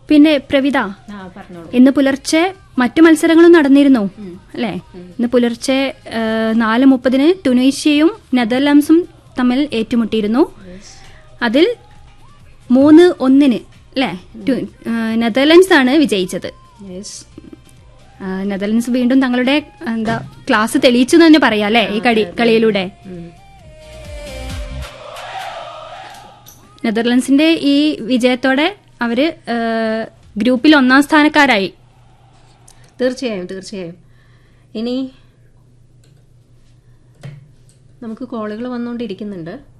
പിന്നെ പ്രവിത ആ പറഞ്ഞോളൂ ഇന്ന് പുലർച്ചെ മറ്റു മത്സരങ്ങളും നടന്നിരുന്നു അല്ലേ ഇന്ന് പുലർച്ചെ ആ, നാല് മുപ്പതിന് ടുണീഷ്യയും നെതർലാൻഡ്സും തമ്മിൽ ഏറ്റുമുട്ടിയിരുന്നു അതിൽ മൂന്ന് ഒന്നിന് അല്ലേ ടു- ആ, നെതർലൻഡ്സ് ആണ് വിജയിച്ചത് യെസ് ആ, നെതർലൻഡ്സ് വീണ്ടും തങ്ങളുടെ എന്താ ക്ലാസ് തെളിയിച്ചു എന്ന് തന്നെ പറയാം അല്ലേ ഈ കളി കളിയിലൂടെ നെതർലൻഡ്സിന്റെ ഈ വിജയത്തോടെ അവര് ആ, ഗ്രൂപ്പിൽ ഒന്നാം സ്ഥാനക്കാരായി തീർച്ചയായും തീർച്ചയായും ഇനി നമുക്ക് കോളുകൾ വന്നുകൊണ്ടിരിക്കുന്നുണ്ട്